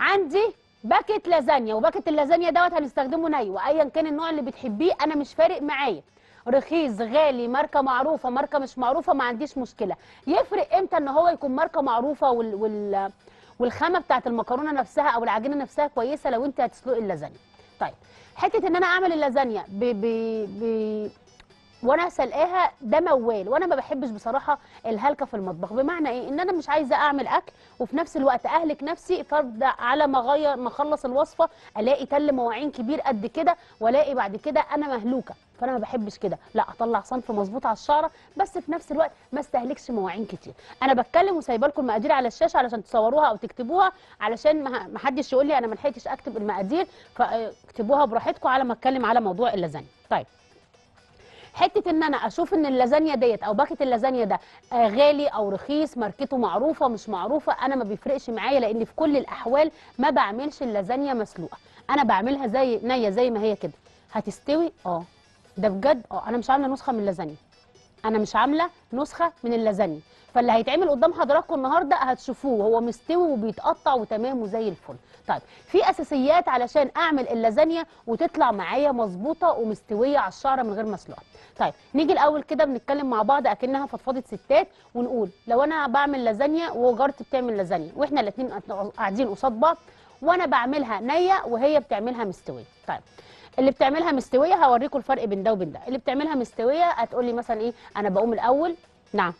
عندي باكت لازانيا وباكت اللازانيا دوت هنستخدمه ني وايا كان النوع اللي بتحبيه انا مش فارق معايا رخيص غالي ماركه معروفه ماركه مش معروفه ما عنديش مشكله يفرق امتى ان هو يكون ماركه معروفه وال, وال والخامه بتاعت المكرونه نفسها او العجينه نفسها كويسه لو انت هتسلقي اللازانيا طيب حته ان انا اعمل اللازانيا ب ب ب وانا سلقاها ده موال وانا ما بحبش بصراحه الهلكه في المطبخ بمعنى ايه ان انا مش عايزه اعمل اكل وفي نفس الوقت اهلك نفسي فرد على ما اغير ما اخلص الوصفه الاقي تل مواعين كبير قد كده والاقي بعد كده انا مهلوكه فانا ما بحبش كده لا اطلع صنف مظبوط على الشعره بس في نفس الوقت ما استهلكش مواعين كتير انا بتكلم وسايبه لكم المقادير على الشاشه علشان تصوروها او تكتبوها علشان ما ما حدش يقول لي انا ما لحقتش اكتب المقادير فاكتبوها براحتكم على ما اتكلم على موضوع اللازانيا طيب حته ان انا اشوف ان اللازانيا ديت او باكت اللازانيا ده آه، غالي او رخيص ماركته معروفه مش معروفه انا ما بيفرقش معايا لان في كل الاحوال ما بعملش اللازانيا مسلوقه انا بعملها زي نيه زي ما هي كده هتستوي اه ده بجد اه انا مش عامله نسخه من اللازانيا انا مش عامله نسخه من اللازانيا فاللي هيتعمل قدام حضراتكم النهارده هتشوفوه هو مستوي وبيتقطع وتمام وزي الفل طيب في اساسيات علشان اعمل اللازانيا وتطلع معايا مظبوطه ومستويه على الشعره من غير مسلوقه طيب نيجي الاول كده بنتكلم مع بعض اكنها فضفضه ستات ونقول لو انا بعمل لازانيا وجارتي بتعمل لازانيا واحنا الاثنين قاعدين قصاد بعض وانا بعملها نيه وهي بتعملها مستويه طيب اللي بتعملها مستويه هوريكم الفرق بين ده وبين ده اللي بتعملها مستويه هتقول لي مثلا ايه انا بقوم الاول نعم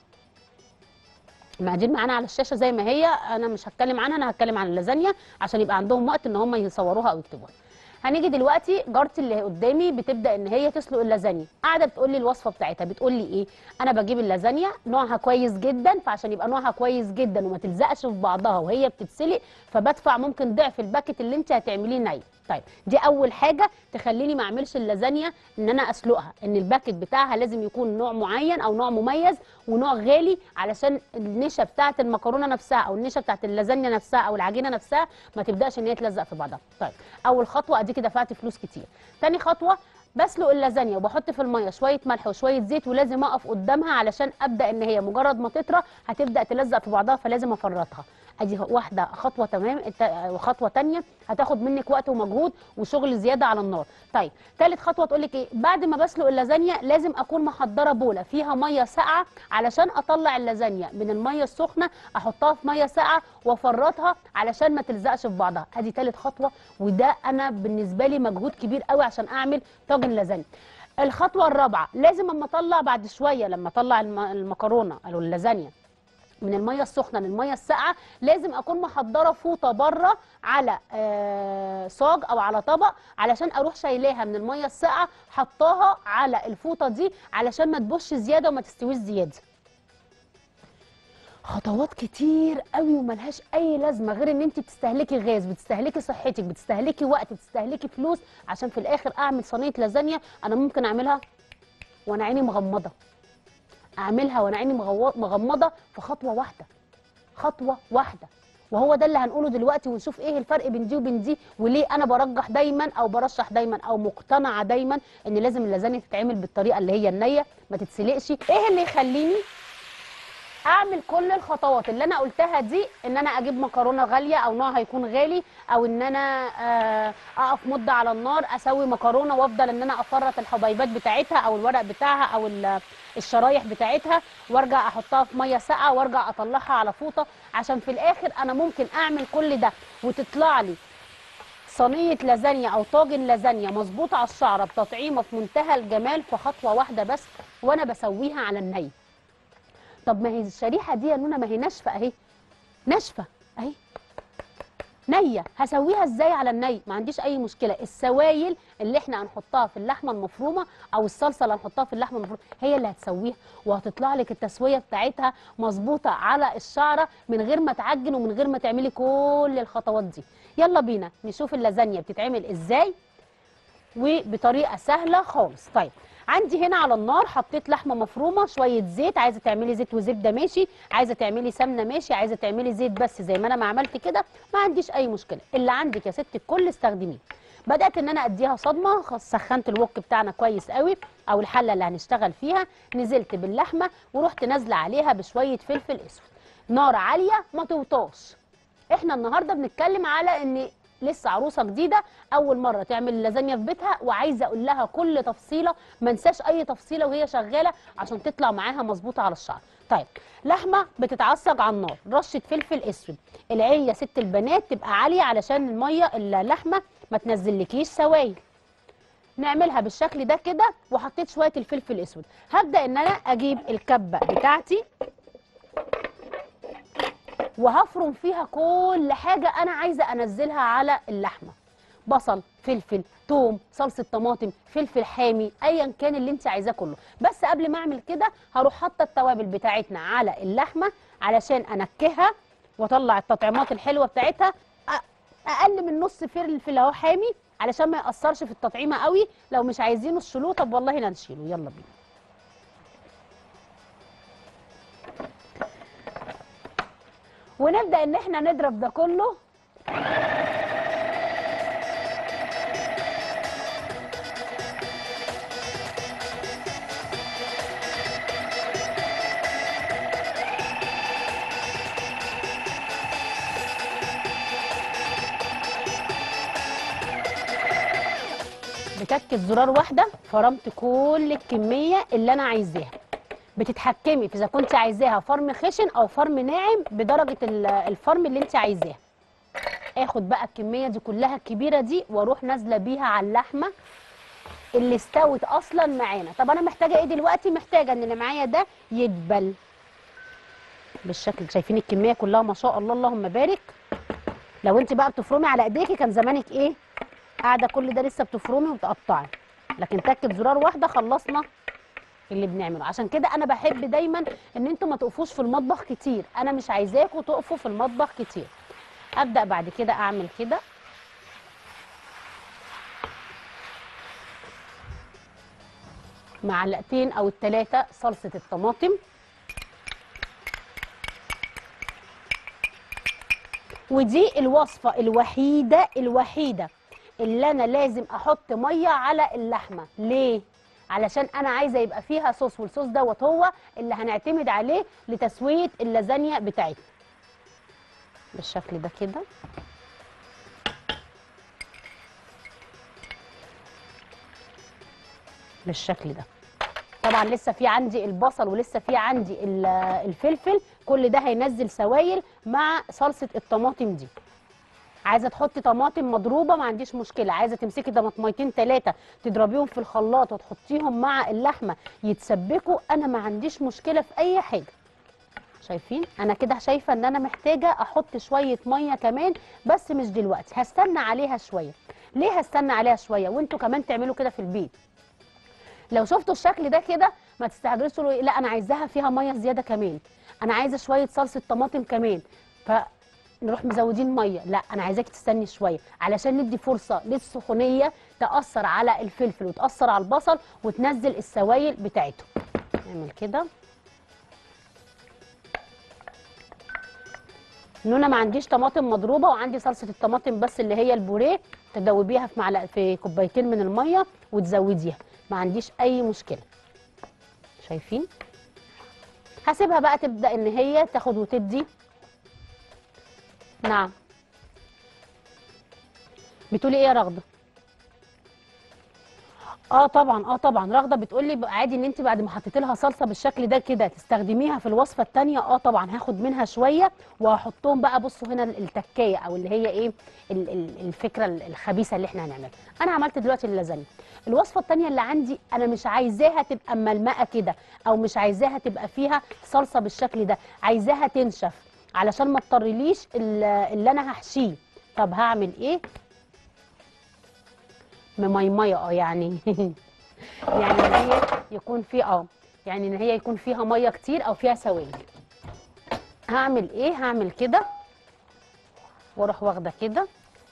المقادير معانا على الشاشه زي ما هي انا مش هتكلم عنها انا هتكلم عن اللازانيا عشان يبقى عندهم وقت ان هم يصوروها او يكتبوها هنيجي دلوقتي جارتي اللي قدامي بتبدا ان هي تسلق اللازانيا قاعده بتقول لي الوصفه بتاعتها بتقول لي ايه انا بجيب اللازانيا نوعها كويس جدا فعشان يبقى نوعها كويس جدا وما تلزقش في بعضها وهي بتتسلق فبدفع ممكن ضعف الباكت اللي انت هتعمليه ني طيب دي اول حاجه تخليني ما اعملش اللازانيا ان انا اسلقها ان الباكت بتاعها لازم يكون نوع معين او نوع مميز ونوع غالي علشان النشا بتاعه المكرونه نفسها او النشا بتاعه اللازانيا نفسها او العجينه نفسها ما تبداش ان هي تلزق في بعضها طيب اول خطوه اديكي دفعت فلوس كتير تاني خطوه بسلق اللازانيا وبحط في الميه شويه ملح وشويه زيت ولازم اقف قدامها علشان ابدا ان هي مجرد ما تطرى هتبدا تلزق في بعضها فلازم افرطها ادي واحده خطوه تمام الت- خطوه تانية هتاخد منك وقت ومجهود وشغل زياده على النار طيب ثالث خطوه تقول لك ايه بعد ما بسلق اللازانيا لازم اكون محضره بوله فيها ميه ساقعه علشان اطلع اللازانيا من الميه السخنه احطها في ميه ساقعه وافرطها علشان ما تلزقش في بعضها ادي ثالث خطوه وده انا بالنسبه لي مجهود كبير قوي عشان اعمل طاجن لازانيا الخطوه الرابعه لازم اما اطلع بعد شويه لما اطلع الم- المكرونه او اللازانيا من الميه السخنه للميه الساقعه لازم اكون محضره فوطه بره على آه، صاج او على طبق علشان اروح شايلاها من الميه الساقعه حطاها على الفوطه دي علشان ما تبوش زياده وما تستويش زياده خطوات كتير قوي وملهاش اي لازمه غير ان انت بتستهلكي غاز بتستهلكي صحتك بتستهلكي وقت بتستهلكي فلوس عشان في الاخر اعمل صينيه لازانيا انا ممكن اعملها وانا عيني مغمضه اعملها وانا عيني مغو- مغمضه في خطوه واحده خطوه واحده وهو ده اللي هنقوله دلوقتي ونشوف ايه الفرق بين دي وبين دي وليه انا برجح دايما او برشح دايما او مقتنعه دايما ان لازم اللازانيا تتعمل بالطريقه اللي هي النيه ما تتسلقش ايه اللي يخليني اعمل كل الخطوات اللي انا قلتها دي ان انا اجيب مكرونه غاليه او نوعها يكون غالي او ان انا آه، اقف مده على النار اسوي مكرونه وافضل ان انا افرط الحبيبات بتاعتها او الورق بتاعها او ال- الشرايح بتاعتها وارجع احطها في ميه ساقعه وارجع اطلعها على فوطه عشان في الاخر انا ممكن اعمل كل ده وتطلع لي صينيه لازانيا او طاجن لازانيا مظبوط على الشعره بتطعيمه في منتهى الجمال في خطوه واحده بس وانا بسويها على الني طب ما هي الشريحه دي يا نونا ما هي ناشفه اهي ناشفه اهي نيه هسويها ازاي على الني ما عنديش اي مشكله السوائل اللي احنا هنحطها في اللحمه المفرومه او الصلصه اللي هنحطها في اللحمه المفرومه هي اللي هتسويها وهتطلع لك التسويه بتاعتها مظبوطه على الشعره من غير ما تعجن ومن غير ما تعملي كل الخطوات دي يلا بينا نشوف اللازانيا بتتعمل ازاي وبطريقه سهله خالص طيب عندي هنا على النار حطيت لحمه مفرومه شويه زيت عايزه تعملي زيت وزبده ماشي عايزه تعملي سمنه ماشي عايزه تعملي زيت بس زي ما انا ما عملت كده ما عنديش اي مشكله اللي عندك يا ست الكل استخدميه بدات ان انا اديها صدمه خلاص سخنت الوك بتاعنا كويس قوي او الحله اللي هنشتغل فيها نزلت باللحمه ورحت نازله عليها بشويه فلفل اسود نار عاليه ما توطاش احنا النهارده بنتكلم على ان لسه عروسه جديده اول مره تعمل لازانيا في بيتها وعايزه اقول لها كل تفصيله ما انساش اي تفصيله وهي شغاله عشان تطلع معاها مظبوطه على الشعر طيب لحمه بتتعصج على النار رشه فلفل اسود العين يا ست البنات تبقى عاليه علشان الميه اللحمه ما تنزلكيش سوائل نعملها بالشكل ده كده وحطيت شويه الفلفل الاسود هبدا ان انا اجيب الكبه بتاعتي وهفرم فيها كل حاجه انا عايزه انزلها على اللحمه بصل فلفل توم صلصه طماطم فلفل حامي ايا كان اللي انت عايزاه كله بس قبل ما اعمل كده هروح حاطه التوابل بتاعتنا على اللحمه علشان انكهها واطلع التطعيمات الحلوه بتاعتها أ- اقل من نص فلفل اهو حامي علشان ما ياثرش في التطعيمه قوي لو مش عايزينه الشلو طب والله لا نشيله يلا بينا ونبدا ان احنا نضرب ده كله بتكة زرار واحدة فرمت كل الكمية اللي أنا عايزاها بتتحكمي في إذا كنت عايزاها فرم خشن أو فرم ناعم بدرجة ال- الفرم اللي أنت عايزاها آخد بقى الكمية دي كلها الكبيرة دي وأروح نازلة بيها على اللحمة اللي استوت أصلا معانا طب أنا محتاجة إيه دلوقتي محتاجة إن اللي معايا ده يدبل بالشكل ده. شايفين الكمية كلها ما شاء الله اللهم بارك لو انت بقى بتفرمي على ايديكي كان زمانك ايه قاعده كل ده لسه بتفرمي وبتقطعي لكن تكه زرار واحده خلصنا اللي بنعمله عشان كده انا بحب دايما ان انتوا ما تقفوش في المطبخ كتير انا مش عايزاكوا تقفوا في المطبخ كتير ابدا بعد كده اعمل كده معلقتين او الثلاثه صلصه الطماطم ودي الوصفة الوحيدة الوحيدة اللي أنا لازم أحط مية على اللحمة ليه؟ علشان أنا عايزة يبقى فيها صوص والصوص دوت هو اللي هنعتمد عليه لتسوية اللازانيا بتاعتنا بالشكل ده كده بالشكل ده طبعا لسه في عندي البصل ولسه في عندي ال- الفلفل كل ده هينزل سوائل مع صلصه الطماطم دي عايزه تحطي طماطم مضروبه ما عنديش مشكله عايزه تمسكي طماطميتين ثلاثه تضربيهم في الخلاط وتحطيهم مع اللحمه يتسبكوا انا ما عنديش مشكله في اي حاجه شايفين انا كده شايفه ان انا محتاجه احط شويه ميه كمان بس مش دلوقتي هستنى عليها شويه ليه هستنى عليها شويه وانتوا كمان تعملوا كده في البيت لو شفتوا الشكل ده كده ما تستعجلوش تقولوا إيه، لا انا عايزاها فيها ميه زياده كمان انا عايزه شويه صلصه طماطم كمان فنروح مزودين ميه لا انا عايزاكي تستني شويه علشان ندي فرصه للسخونيه تاثر على الفلفل وتاثر على البصل وتنزل السوائل بتاعته نعمل كده ان انا ما عنديش طماطم مضروبه وعندي صلصه الطماطم بس اللي هي البوريه تدوبيها في معلقه في كوبايتين من الميه وتزوديها ما عنديش اي مشكله شايفين هسيبها بقى تبدا ان هي تاخد وتدي نعم بتقولي ايه يا رغده اه طبعا اه طبعا رغده بتقول لي عادي ان انت بعد ما حطيتي لها صلصه بالشكل ده كده تستخدميها في الوصفه الثانيه اه طبعا هاخد منها شويه وهحطهم بقى بصوا هنا التكايه او اللي هي ايه ال- ال- الفكره الخبيثه اللي احنا هنعملها انا عملت دلوقتي اللازانيا الوصفه الثانيه اللي عندي انا مش عايزاها تبقى ملمقه كده او مش عايزاها تبقى فيها صلصه بالشكل ده عايزاها تنشف علشان ما اضطرليش ال- اللي انا هحشيه طب هعمل ايه مميميه اه يعني يعني ان هي يكون في اه يعني ان هي يكون فيها ميه كتير او فيها سوائل هعمل ايه هعمل كده واروح واخده كده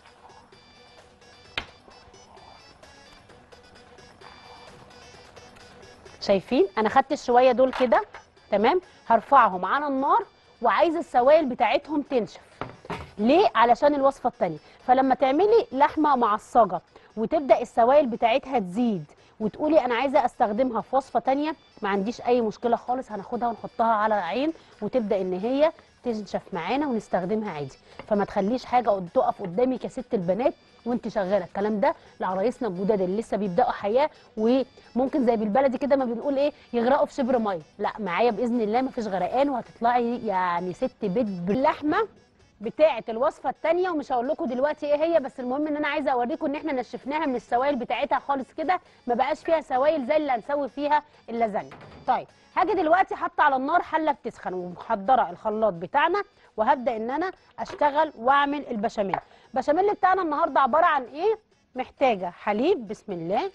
شايفين انا خدت الشويه دول كده تمام هرفعهم على النار وعايزه السوائل بتاعتهم تنشف ليه علشان الوصفه الثانيه فلما تعملي لحمه معصجه وتبدا السوائل بتاعتها تزيد وتقولي انا عايزه استخدمها في وصفه تانية ما عنديش اي مشكله خالص هناخدها ونحطها على عين وتبدا ان هي تنشف معانا ونستخدمها عادي فما تخليش حاجه قد- تقف قدامك يا ست البنات وانت شغاله الكلام ده لعرايسنا الجداد اللي لسه بيبداوا حياه وممكن زي بالبلدي كده ما بنقول ايه يغرقوا في شبر ميه لا معايا باذن الله ما فيش غرقان وهتطلعي يعني ست بيت باللحمه بتاعه الوصفه الثانيه ومش هقول لكم دلوقتي ايه هي بس المهم ان انا عايزه اوريكم ان احنا نشفناها من السوائل بتاعتها خالص كده ما بقاش فيها سوائل زي اللي هنسوي فيها اللازانيا طيب هاجي دلوقتي حاطه على النار حله بتسخن ومحضره الخلاط بتاعنا وهبدا ان انا اشتغل واعمل البشاميل البشاميل بتاعنا النهارده عباره عن ايه محتاجه حليب بسم الله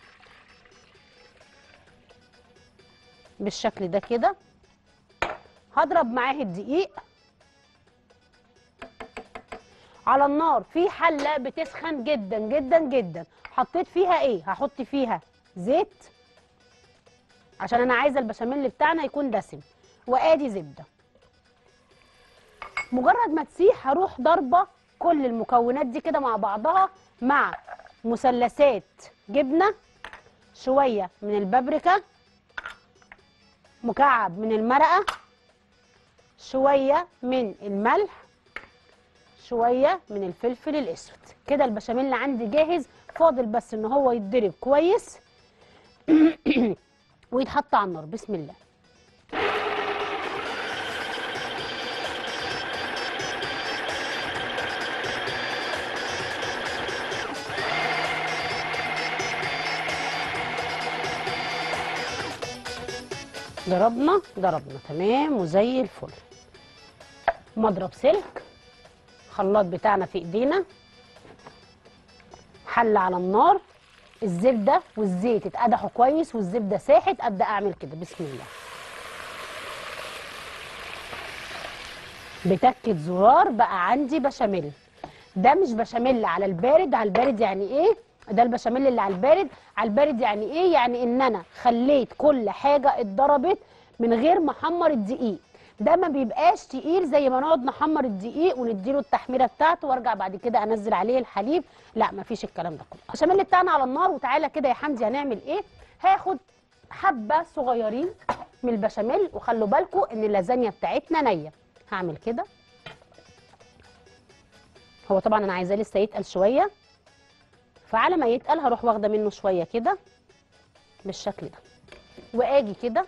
بالشكل ده كده هضرب معاه الدقيق على النار في حله بتسخن جدا جدا جدا حطيت فيها ايه هحط فيها زيت عشان انا عايزه البشاميل بتاعنا يكون دسم وادي زبده مجرد ما تسيح هروح ضاربه كل المكونات دي كده مع بعضها مع مثلثات جبنه شويه من البابريكا مكعب من المرقه شويه من الملح شويه من الفلفل الاسود كده البشاميل عندي جاهز فاضل بس ان هو يتضرب كويس ويتحط على النار بسم الله ضربنا ضربنا تمام وزي الفل مضرب سلك خلاط بتاعنا في ايدينا حله على النار الزبده والزيت اتقدحوا كويس والزبده ساحت ابدا اعمل كده بسم الله بتكه زرار بقى عندي بشاميل ده مش بشاميل على البارد على البارد يعني ايه ده البشاميل اللي على البارد على البارد يعني ايه يعني ان انا خليت كل حاجه اتضربت من غير ما احمر الدقيق ده ما بيبقاش تقيل زي ما نقعد نحمر الدقيق ونديله التحميره بتاعته وارجع بعد كده انزل عليه الحليب لا ما فيش الكلام ده كله البشاميل بتاعنا على النار وتعالى كده يا حمدي هنعمل ايه هاخد حبه صغيرين من البشاميل وخلوا بالكم ان اللازانيا بتاعتنا نيه هعمل كده هو طبعا انا عايزاه لسه يتقل شويه فعلى ما يتقل هروح واخده منه شويه كده بالشكل ده واجي كده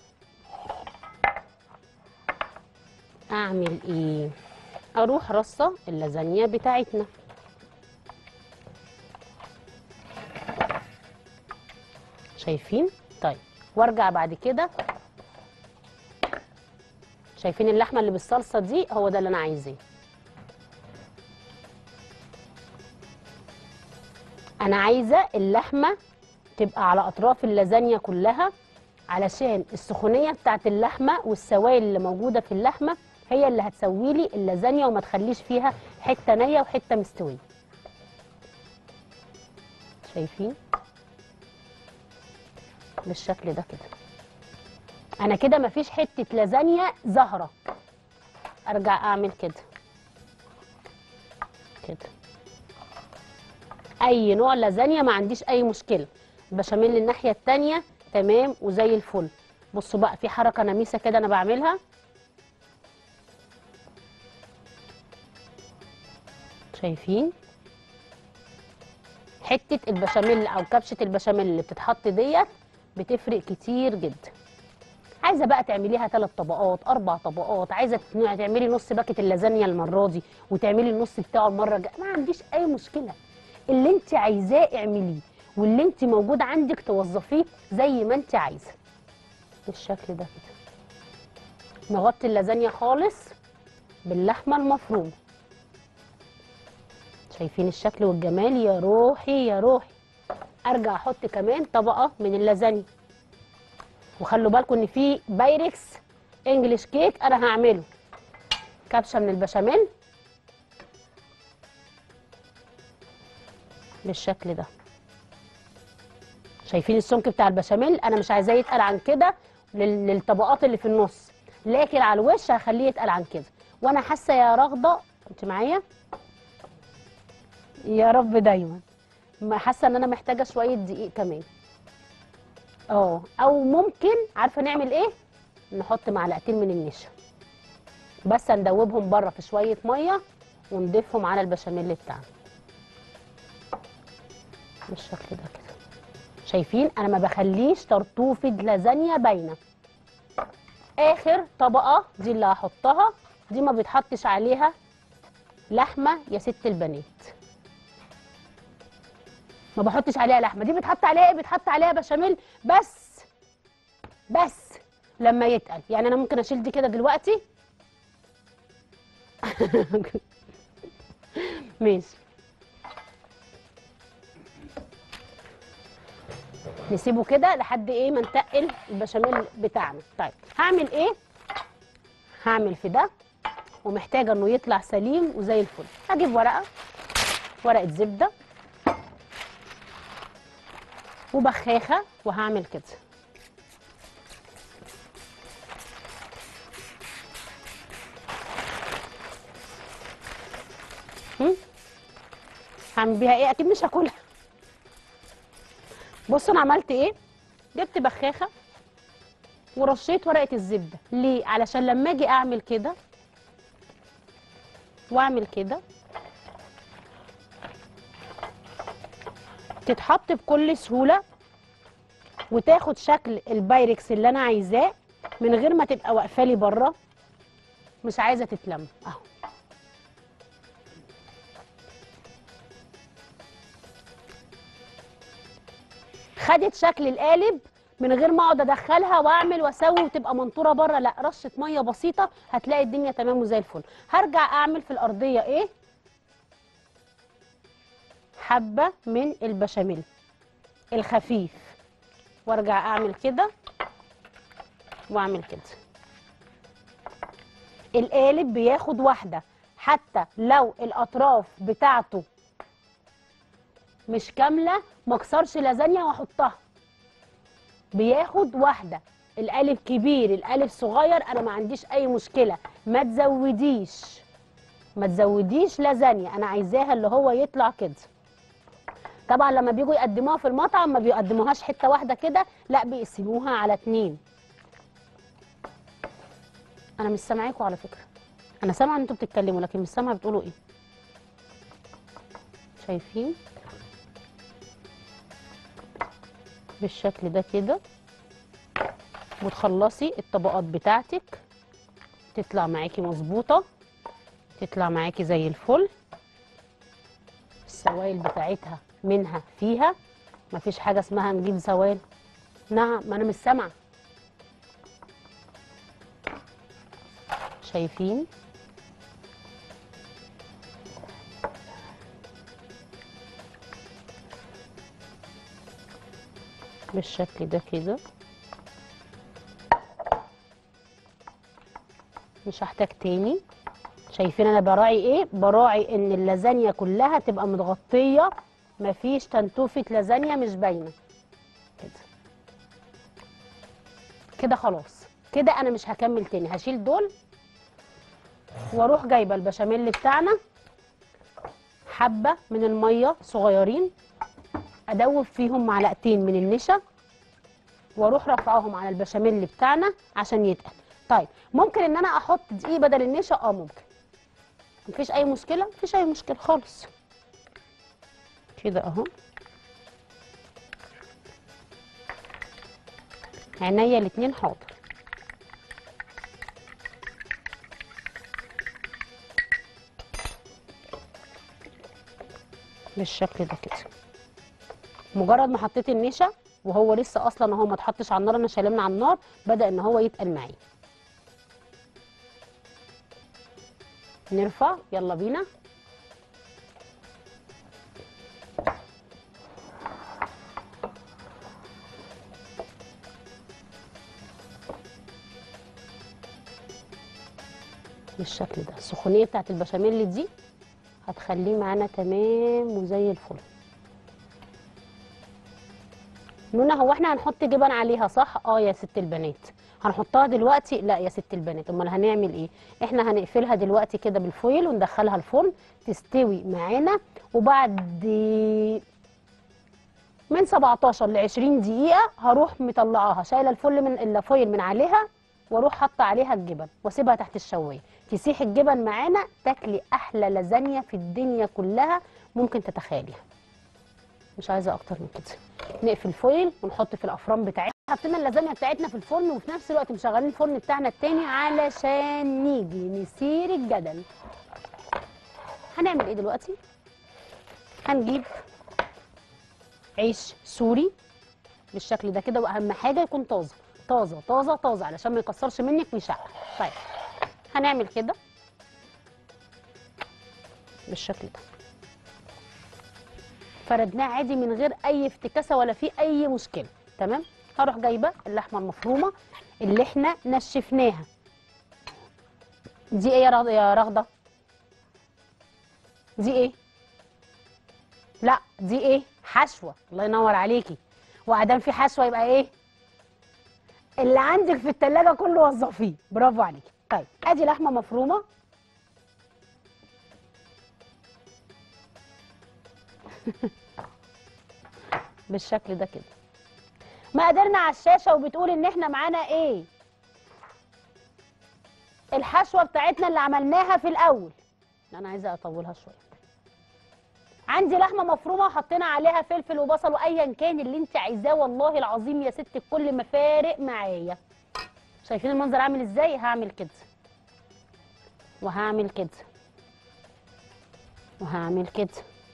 اعمل ايه اروح رصه اللازانيا بتاعتنا شايفين طيب وارجع بعد كده شايفين اللحمه اللي بالصلصه دي هو ده اللي انا عايزاه انا عايزه اللحمه تبقى على اطراف اللازانيا كلها علشان السخونيه بتاعت اللحمه والسوائل اللي موجوده في اللحمه هي اللي هتسوي لي اللازانيا وما تخليش فيها حته نيه وحته مستويه شايفين بالشكل ده كده انا كده مفيش حته لازانيا ظاهره ارجع اعمل كده كده اي نوع لازانيا ما عنديش اي مشكله البشاميل الناحيه التانية تمام وزي الفل بصوا بقى في حركه نميسه كده انا بعملها شايفين حته البشاميل او كبشه البشاميل اللي بتتحط ديت بتفرق كتير جدا عايزه بقى تعمليها ثلاث طبقات اربع طبقات عايزه تعملي نص باكت اللازانيا المره دي وتعملي النص بتاعه المره الجايه ما عنديش اي مشكله اللي انت عايزاه اعمليه واللي انت موجود عندك توظفيه زي ما انت عايزه بالشكل ده كده نغطي اللازانيا خالص باللحمه المفرومه شايفين الشكل والجمال يا روحي يا روحي ارجع احط كمان طبقه من اللازانيا وخلوا بالكم ان في بايركس انجلش كيك انا هعمله كبشه من البشاميل بالشكل ده شايفين السمك بتاع البشاميل انا مش عايزاه يتقل عن كده لل- للطبقات اللي في النص لكن على الوش هخليه يتقل عن كده وانا حاسه يا رغده انت معايا يا رب دايما ما حاسه ان انا محتاجه شويه دقيق كمان اه او ممكن عارفه نعمل ايه نحط معلقتين من النشا بس هندوبهم بره في شويه ميه ونضيفهم على البشاميل بتاعنا بالشكل ده كده شايفين انا ما بخليش طرطوفه لازانيا باينه اخر طبقه دي اللي هحطها دي ما بيتحطش عليها لحمه يا ست البنات ما بحطش عليها لحمه دي بتحط عليها ايه بتحط عليها بشاميل بس بس لما يتقل يعني انا ممكن اشيل دي كده دلوقتي ماشي نسيبه كده لحد ايه ما نتقل البشاميل بتاعنا طيب هعمل ايه هعمل في ده ومحتاجه انه يطلع سليم وزي الفل هجيب ورقه ورقه زبده وبخاخه وهعمل كده هم؟ هعمل بيها ايه اكيد مش هاكلها بصوا انا عملت ايه جبت بخاخه ورشيت ورقه الزبده ليه علشان لما اجي اعمل كده واعمل كده تتحط بكل سهوله وتاخد شكل البايركس اللي انا عايزاه من غير ما تبقى واقفه لي بره مش عايزه تتلم اهو خدت شكل القالب من غير ما اقعد ادخلها واعمل واسوي وتبقى منطوره بره لا رشه ميه بسيطه هتلاقي الدنيا تمام وزي الفل هرجع اعمل في الارضيه ايه حبه من البشاميل الخفيف وارجع اعمل كده واعمل كده القالب بياخد واحده حتى لو الاطراف بتاعته مش كامله ما اكسرش لازانيا واحطها بياخد واحده القالب كبير القالب صغير انا ما عنديش اي مشكله ما تزوديش ما تزوديش لازانيا انا عايزاها اللي هو يطلع كده طبعا لما بيجوا يقدموها في المطعم ما بيقدموهاش حته واحده كده لا بيقسموها على اتنين انا مش سامعاكوا على فكره انا سامعه ان انتوا بتتكلموا لكن مش سامعه بتقولوا ايه شايفين بالشكل ده كده وتخلصي الطبقات بتاعتك تطلع معاكي مظبوطه تطلع معاكي زي الفل السوائل بتاعتها منها فيها مفيش حاجه اسمها نجيب سوائل نعم ما انا مش سامعه شايفين بالشكل ده كده مش هحتاج تاني شايفين انا براعي ايه براعي ان اللازانيا كلها تبقى متغطيه مفيش تنتوفه لازانيا مش باينه كده كده خلاص كده انا مش هكمل تاني هشيل دول واروح جايبه البشاميل بتاعنا حبه من الميه صغيرين ادوب فيهم معلقتين من النشا واروح رافعاهم على البشاميل بتاعنا عشان يتقل طيب ممكن ان انا احط دقيق بدل النشا اه ممكن مفيش اي مشكله مفيش اي مشكله خالص كده اهو عينيا الاتنين حاضر بالشكل ده كده مجرد ما حطيت النشا وهو لسه اصلا اهو ما اتحطش على النار انا شايلاه من على النار بدا ان هو يتقل معايا نرفع يلا بينا بالشكل ده السخونيه بتاعت البشاميل دي هتخليه معانا تمام وزي الفل نونا هو احنا هنحط جبن عليها صح اه يا ست البنات هنحطها دلوقتي لا يا ست البنات امال هنعمل ايه احنا هنقفلها دلوقتي كده بالفويل وندخلها الفرن تستوي معانا وبعد من 17 ل 20 دقيقه هروح مطلعاها شايله الفل من الفويل من عليها واروح حاطه عليها الجبن واسيبها تحت الشوايه تسيح الجبن معانا تاكلي احلى لازانيا في الدنيا كلها ممكن تتخيليها مش عايزه اكتر من كده نقفل فويل ونحط في الافران بتاعتنا حطينا اللازانيا بتاعتنا في الفرن وفي نفس الوقت مشغلين الفرن بتاعنا التاني علشان نيجي نسير الجدل هنعمل ايه دلوقتي هنجيب عيش سوري بالشكل ده كده واهم حاجه يكون طازه طازه طازه طازه علشان ما يكسرش منك ويشقق طيب هنعمل كده بالشكل ده فردناه عادي من غير اي افتكاسه ولا في اي مشكله تمام هروح جايبه اللحمه المفرومه اللي احنا نشفناها دي ايه يا رغ- يا رغده دي ايه لا دي ايه حشوه الله ينور عليكي وادام في حشوه يبقى ايه اللي عندك في التلاجة كله وظفيه برافو عليكي طيب ادي لحمه مفرومه بالشكل ده كده مقاديرنا على الشاشه وبتقول ان احنا معانا ايه الحشوه بتاعتنا اللي عملناها في الاول انا عايزه اطولها شويه عندي لحمه مفرومه وحطينا عليها فلفل وبصل وايا كان اللي انت عايزاه والله العظيم يا ست الكل ما فارق معايا شايفين المنظر عامل ازاي هعمل كده وهعمل كده وهعمل كده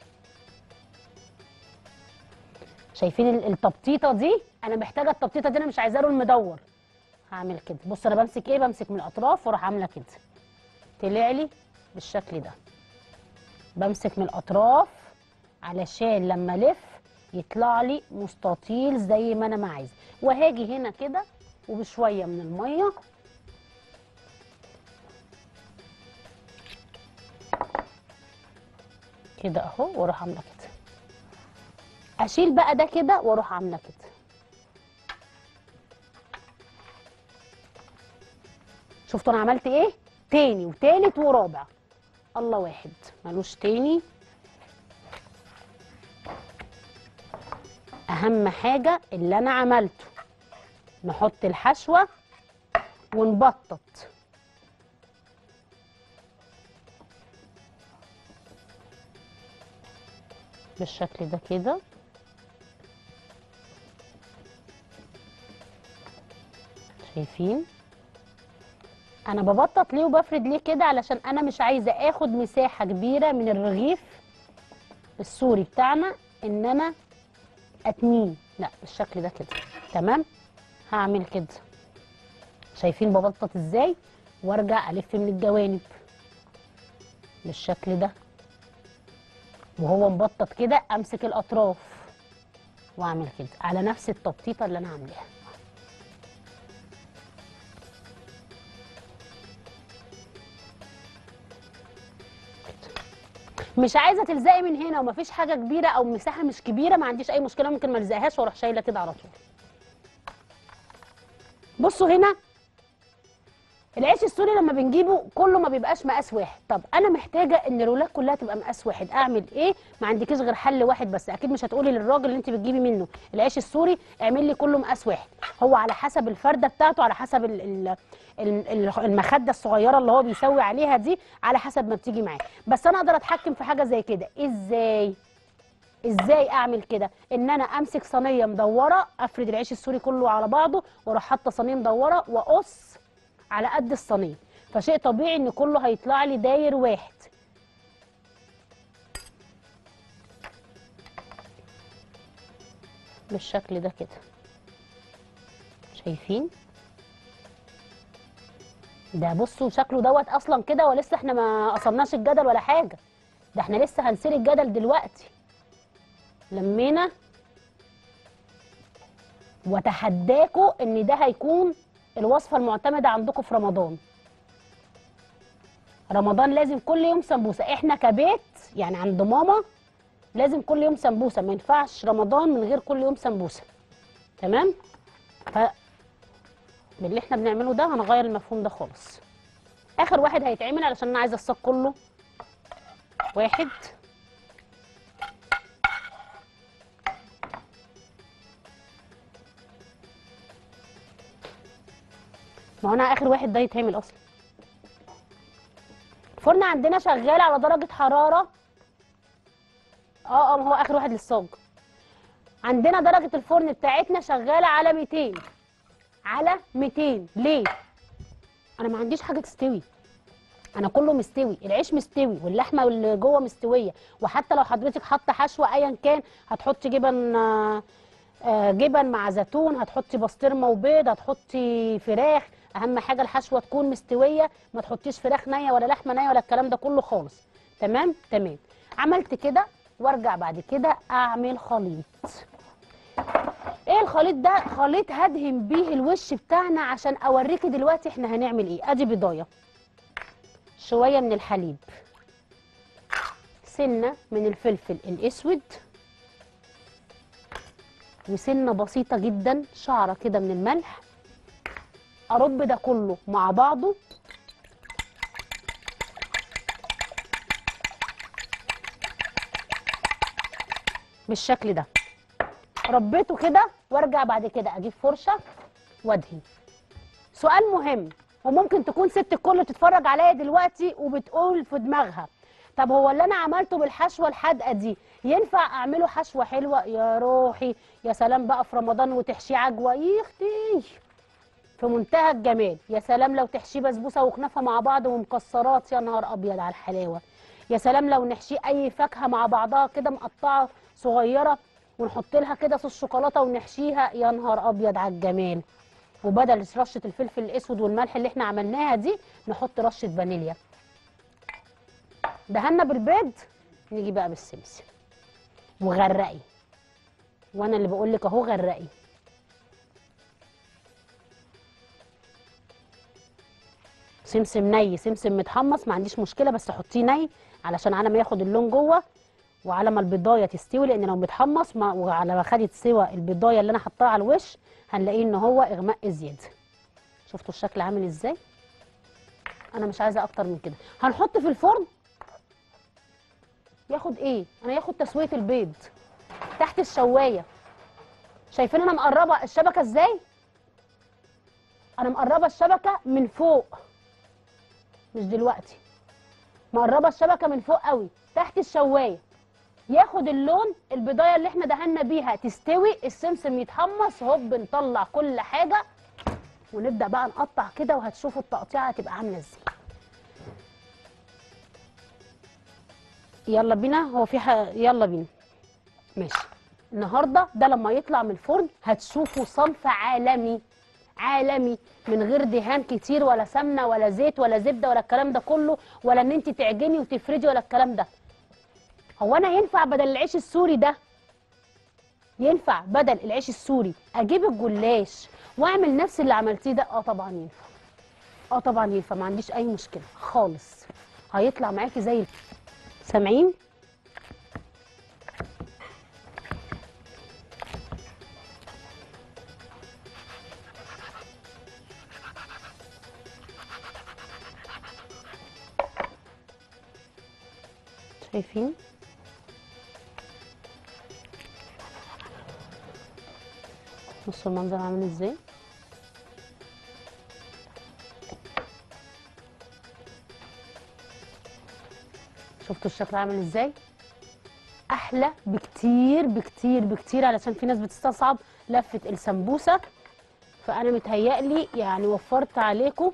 شايفين ال- التبطيطه دي انا محتاجه التبطيطه دي انا مش عايزاه لون مدور هعمل كده بص انا بمسك ايه بمسك من الاطراف واروح عامله كده طلع لي بالشكل ده بمسك من الاطراف علشان لما الف يطلع لي مستطيل زي ما انا ما عايزه وهاجي هنا كده وبشويه من الميه كده اهو واروح عامله كده اشيل بقى ده كده واروح عامله كده شفتوا انا عملت ايه تاني وتالت ورابع الله واحد ملوش تاني اهم حاجه اللي انا عملته نحط الحشوه ونبطط بالشكل ده كده شايفين انا ببطط ليه وبفرد ليه كده علشان انا مش عايزه اخد مساحه كبيره من الرغيف السوري بتاعنا ان انا اتنيه لا بالشكل ده كده تمام هعمل كده شايفين ببطط ازاي وارجع الف من الجوانب بالشكل ده وهو مبطط كده امسك الاطراف واعمل كده على نفس التبطيطه اللي انا عاملاها مش عايزه تلزقي من هنا ومفيش حاجه كبيره او مساحه مش كبيره ما عنديش اي مشكله ممكن ما الزقهاش واروح شايله كده على طول بصوا هنا العيش السوري لما بنجيبه كله ما بيبقاش مقاس واحد طب انا محتاجه ان الرولات كلها تبقى مقاس واحد اعمل ايه ما عندكيش غير حل واحد بس اكيد مش هتقولي للراجل اللي انت بتجيبي منه العيش السوري اعمل لي كله مقاس واحد هو على حسب الفرده بتاعته على حسب ال ال ال- المخده الصغيره اللي هو بيسوي عليها دي على حسب ما بتيجي معاه بس انا اقدر اتحكم في حاجه زي كده ازاي ازاي اعمل كده ان انا امسك صينيه مدوره افرد العيش السوري كله على بعضه واروح حاطه صينيه مدوره واقص على قد الصينيه فشيء طبيعي ان كله هيطلع لي داير واحد بالشكل ده كده شايفين ده بصوا شكله دوت اصلا كده ولسه احنا ما قصرناش الجدل ولا حاجه ده احنا لسه هنسير الجدل دلوقتي لمينا وتحداكوا ان ده هيكون الوصفه المعتمده عندكم في رمضان رمضان لازم كل يوم سمبوسه احنا كبيت يعني عند ماما لازم كل يوم سمبوسه ما ينفعش رمضان من غير كل يوم سمبوسه تمام ف باللي احنا بنعمله ده هنغير المفهوم ده خالص اخر واحد هيتعمل علشان انا عايزه الصاج كله واحد ما هو انا اخر واحد ده يتعمل اصلا الفرن عندنا شغال على درجه حراره اه اه ما هو اخر واحد للصاج عندنا درجه الفرن بتاعتنا شغاله على 200 على 200 ليه انا ما عنديش حاجه تستوي انا كله مستوي العيش مستوي واللحمه اللي جوه مستويه وحتى لو حضرتك حاطه حشوه ايا كان هتحطي جبن آه، آه، جبن مع زيتون هتحطي بسطرمه وبيض هتحطي فراخ اهم حاجه الحشوه تكون مستويه ما تحطيش فراخ نيه ولا لحمه نيه ولا الكلام ده كله خالص تمام تمام عملت كده وارجع بعد كده اعمل خليط ايه الخليط ده خليط هدهن بيه الوش بتاعنا عشان اوريكي دلوقتي احنا هنعمل ايه ادي بضايه شويه من الحليب سنه من الفلفل الاسود وسنه بسيطه جدا شعره كده من الملح ارب ده كله مع بعضه بالشكل ده ربيته كده وارجع بعد كده اجيب فرشه وادهن سؤال مهم وممكن تكون ست الكل بتتفرج عليا دلوقتي وبتقول في دماغها طب هو اللي انا عملته بالحشوه الحادقه دي ينفع اعمله حشوه حلوه يا روحي يا سلام بقى في رمضان وتحشيه عجوه يختي في منتهى الجمال يا سلام لو تحشيه بسبوسه وكنافه مع بعض ومكسرات يا نهار ابيض على الحلاوه يا سلام لو نحشيه اي فاكهه مع بعضها كده مقطعه صغيره ونحط لها كده صوص شوكولاته ونحشيها يا نهار ابيض على الجمال وبدل رشه الفلفل الاسود والملح اللي احنا عملناها دي نحط رشه فانيليا دهنا بالبيض نيجي بقى بالسمسم وغرقي وانا اللي بقول لك اهو غرقي سمسم ني سمسم متحمص ما عنديش مشكله بس حطيه ني علشان على ما ياخد اللون جوه وعلى ما البضايه تستوي لان لو متحمص ما وعلى ما خدت سوى البضايه اللي انا حطاها على الوش هنلاقيه ان هو اغماء زياده شفتوا الشكل عامل ازاي انا مش عايزه اكتر من كده هنحط في الفرن ياخد ايه انا ياخد تسويه البيض تحت الشوايه شايفين انا مقربه الشبكه ازاي انا مقربه الشبكه من فوق مش دلوقتي مقربه الشبكه من فوق قوي تحت الشوايه ياخد اللون البضايه اللي احنا دهنا بيها تستوي السمسم يتحمص هوب نطلع كل حاجه ونبدا بقى نقطع كده وهتشوفوا التقطيعه هتبقى عامله ازاي يلا بينا هو في ح... يلا بينا ماشي النهارده ده لما يطلع من الفرن هتشوفوا صنف عالمي عالمي من غير دهان كتير ولا سمنه ولا زيت ولا زبده ولا الكلام ده كله ولا ان انت تعجني وتفردي ولا الكلام ده هو انا ينفع بدل العيش السوري ده ينفع بدل العيش السوري اجيب الجلاش واعمل نفس اللي عملتيه ده اه طبعا ينفع اه طبعا ينفع ما عنديش اي مشكله خالص هيطلع معاكي زي الف- سامعين شايفين بصوا المنظر عامل ازاي شفتوا الشكل عامل ازاي احلى بكتير بكتير بكتير علشان في ناس بتستصعب لفه السمبوسه فانا متهيألي يعني وفرت عليكم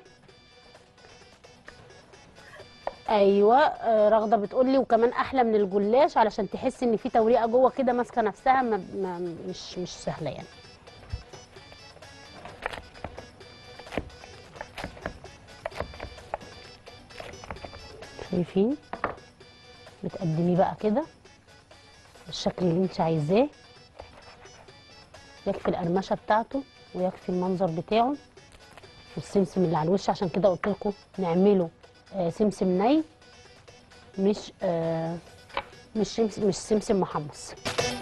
ايوه آه، رغده بتقول لي وكمان احلى من الجلاش علشان تحس ان في توريقه جوه كده ماسكه نفسها ما ما مش مش سهله يعني شايفين بتقدميه بقى كده بالشكل اللي انت عايزاه يكفي القرمشه بتاعته ويكفي المنظر بتاعه والسمسم اللي على الوش عشان كده قلت لكم نعمله آه سمسم ني مش آه مش سمسم مش سمسم محمص